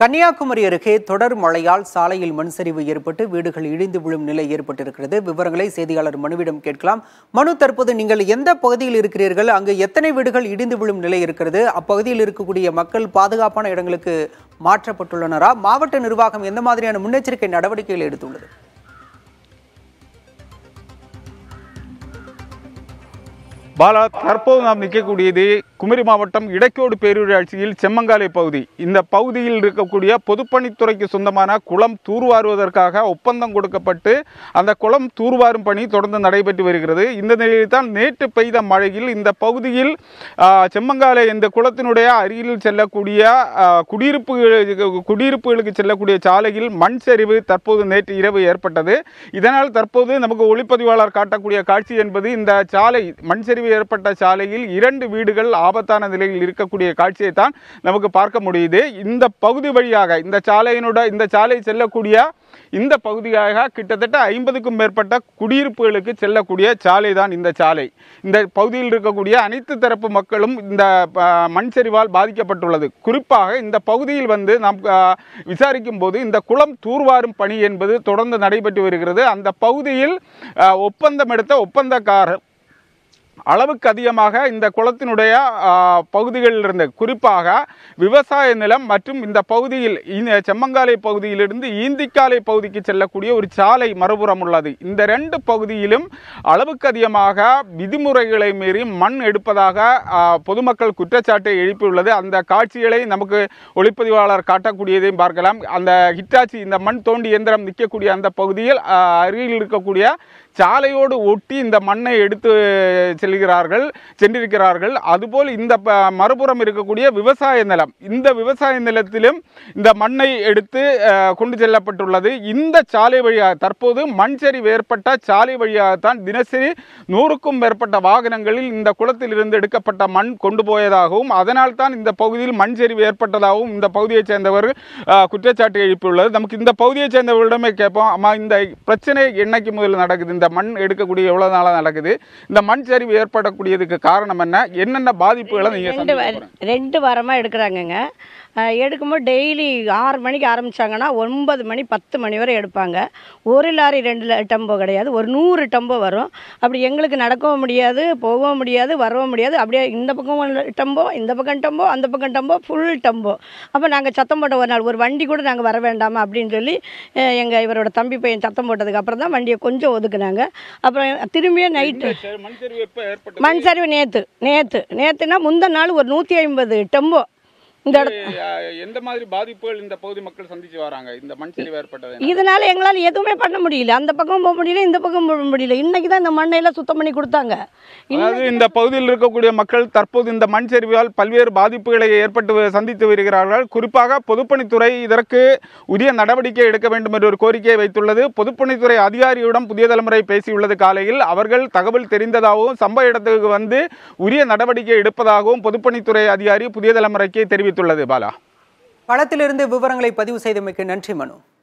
கன்னியாகுமரி அருகே தொடர் மழையால் சாலையில் மண் சரிவு ஏற்பட்டு வீடுகள் இடிந்து விழும் நிலை ஏற்பட்டிருக்கிறது விவரங்களை செய்தியாளர் மனுவிடம் கேட்கலாம் மனு தற்போது நீங்கள் எந்த பகுதியில் இருக்கிறீர்கள் அங்கு எத்தனை வீடுகள் இடிந்து விழும் நிலை இருக்கிறது அப்பகுதியில் இருக்கக்கூடிய மக்கள் பாதுகாப்பான இடங்களுக்கு மாற்றப்பட்டுள்ளனரா மாவட்ட நிர்வாகம் எந்த மாதிரியான முன்னெச்சரிக்கை நடவடிக்கைகள் எடுத்துள்ளது பாலா தற்போது நாம் நிற்கக்கூடியது குமரி மாவட்டம் இடைக்கோடு பேரூராட்சியில் செம்மங்காலை பகுதி இந்த பகுதியில் இருக்கக்கூடிய பொதுப்பணித்துறைக்கு சொந்தமான குளம் தூர்வாருவதற்காக ஒப்பந்தம் கொடுக்கப்பட்டு அந்த குளம் தூர்வாரும் பணி தொடர்ந்து நடைபெற்று வருகிறது இந்த நிலையில் தான் நேற்று பெய்த மழையில் இந்த பகுதியில் ஆ, செம்மங்காலை இந்த குளத்தினுடைய அருகில் செல்லக்கூடிய ஆ, குடியிருப்பு குடியிருப்புகளுக்கு செல்லக்கூடிய சாலையில் மண் சரிவு தற்போது நேற்று இரவு ஏற்பட்டது இதனால் தற்போது நமக்கு ஒளிப்பதிவாளர் காட்டக்கூடிய காட்சி என்பது இந்த சாலை மண் சரிவு ஏற்பட்ட சாலையில் இரண்டு வீடுகள் ஆபத்தான நிலையில் இருக்கக்கூடிய காட்சியை தான் நமக்கு பார்க்க முடியுது இந்த பகுதி வழியாக இந்த சாலையினோட இந்த சாலை செல்லக்கூடிய இந்த பகுதியாக கிட்டத்தட்ட ஐம்பதுக்கும் மேற்பட்ட குடியிருப்புகளுக்கு செல்லக்கூடிய சாலை தான் இந்த சாலை இந்த பகுதியில் இருக்கக்கூடிய அனைத்து தரப்பு மக்களும் இந்த ஆ, மண் சரிவால் பாதிக்கப்பட்டுள்ளது குறிப்பாக இந்த பகுதியில் வந்து நாம் ஆ, விசாரிக்கும் போது இந்த குளம் தூர்வாரும் பணி என்பது தொடர்ந்து நடைபெற்று வருகிறது அந்த பகுதியில் ஆ, ஒப்பந்தம் எடுத்த ஒப்பந்தக்காரர் அளவுக்கு அதிகமாக இந்த குளத்தினுடைய ஆ, பகுதிகளில் இருந்து குறிப்பாக விவசாய நிலம் மற்றும் இந்த பகுதியில் இந்த செம்மங்காலை பகுதியிலிருந்து ஈந்திக்காலை பகுதிக்கு செல்லக்கூடிய ஒரு சாலை மறுபுறம் உள்ளது இந்த ரெண்டு பகுதியிலும் அளவுக்கு அதிகமாக விதிமுறைகளை மீறி மண் எடுப்பதாக ஆ, பொதுமக்கள் குற்றச்சாட்டை எழுப்பியுள்ளது அந்த காட்சிகளை நமக்கு ஒளிப்பதிவாளர் காட்டக்கூடியதையும் பார்க்கலாம் அந்த ஹிட்டாச்சி இந்த மண் தோண்டி இயந்திரம் நிற்கக்கூடிய அந்த பகுதியில் ஆ, அருகில் இருக்கக்கூடிய சாலையோடு ஒட்டி இந்த மண்ணை எடுத்து செல்கிறார்கள் சென்றிருக்கிறார்கள் அதுபோல் இந்த ப- மறுபுறம் இருக்கக்கூடிய விவசாய நிலம் இந்த விவசாய நிலத்திலும் இந்த மண்ணை எடுத்து அஹ், கொண்டு செல்லப்பட்டுள்ளது இந்த சாலை வழியாக தற்போது மண் சரிவு ஏற்பட்ட சாலை வழியாகத்தான் தினசரி நூறுக்கும் மேற்பட்ட வாகனங்களில் இந்த குளத்தில் இருந்து எடுக்கப்பட்ட மண் கொண்டு போயதாகவும் அதனால் தான் இந்த பகுதியில் மண் சரிவு ஏற்பட்டதாகவும் இந்த பகுதியைச் சேர்ந்தவர் அஹ், குற்றச்சாட்டு எழுப்பியுள்ளது நமக்கு இந்த பகுதியைச் சேர்ந்தவர்களிடமே கேட்போம் அம்மா இந்த பிரச்சனை என்னைக்கு முதல்ல நடக்குது இந்த மண் எடுக்கக்கூடிய எவ்வளவு நாளாக நடக்குது இந்த மண் சரிவு ஏற்படக்கூடியதுக்கு காரணம் என்ன என்னென்ன பாதிப்புகளை நீங்க ரெண்டு சந்திக்க வ- போறீங்க? ரெண்டு வாரமாக எடுக்கிறாங்கங்க அஹ் எடுக்கும்போது டெய்லி ஆறு மணிக்கு ஆரம்பிச்சாங்கன்னா ஒன்பது மணி பத்து மணி வரை எடுப்பாங்க ஒரு லாரி ரெண்டு ல- டெம்போ கிடையாது ஒரு நூறு டெம்போ வரும் அப்படி எங்களுக்கு நடக்கவும் முடியாது போகவும் முடியாது வரவும் முடியாது அப்படியே இந்த பக்கம் ஒரு டெம்போ இந்த பக்கம் டெம்போ அந்த பக்கம் டெம்போ ஃபுல் டெம்போ அப்போ நாங்கள் சத்தம் போட்ட ஒரு நாள் ஒரு வண்டி கூட நாங்கள் வர வேண்டாமா அப்படின்னு சொல்லி எங்கள் இவரோட தம்பி பையன் சத்தம் போட்டதுக்கு அப்புறம் தான் வண்டியை கொஞ்சம் ஒதுக்குனாங்க அப்புறம் திரும்பியும் நைட்டு இந்த சரி- மண் சரிவு எப்ப ஏற்பட்டது மண் சரிவு நேற்று நேற்று நேற்றுனா முந்தின நாள் ஒரு நூற்றி ஐம்பது டெம்போ இந்த இடத்து அஹ், எந்த மாதிரி பாதிப்புகள் இந்த பகுதி மக்கள் சந்திச்சு வராங்க இந்த மண் சரிவு ஏற்பட்டது இதனால எங்களால் எதுவுமே பண்ண முடியல அந்த பக்கம் போக முடியல இந்த பக்கம் போக முடியல இன்னைக்கு தான் இந்த மண்ணையெல்லாம் சுத்தம் பண்ணி கொடுத்தாங்க அதாவது இந்த பகுதியில் இருக்கக்கூடிய மக்கள் தற்போது இந்த மண் சரிவால் பல்வேறு பாதிப்புகளை ஏற்பட்டு வ- சந்தித்து வருகிறார்கள் குறிப்பாக பொதுப்பணித்துறை இதற்கு உரிய நடவடிக்கை எடுக்க வேண்டும் என்ற ஒரு கோரிக்கையை வைத்துள்ளது பொதுப்பணித்துறை அதிகாரியுடன் புதிய தலைமுறை பேசியுள்ளது காலையில் அவர்கள் தகவல் தெரிந்ததாகவும் சம்பவ இடத்துக்கு வந்து உரிய நடவடிக்கை எடுப்பதாகவும் பொதுப்பணித்துறை அதிகாரி புதிய தலைமுறைக்கு தெரிவித்துள்ளது பாலா களத்திலிருந்து விவரங்களை பதிவு செய்தமைக்கு நன்றி மனு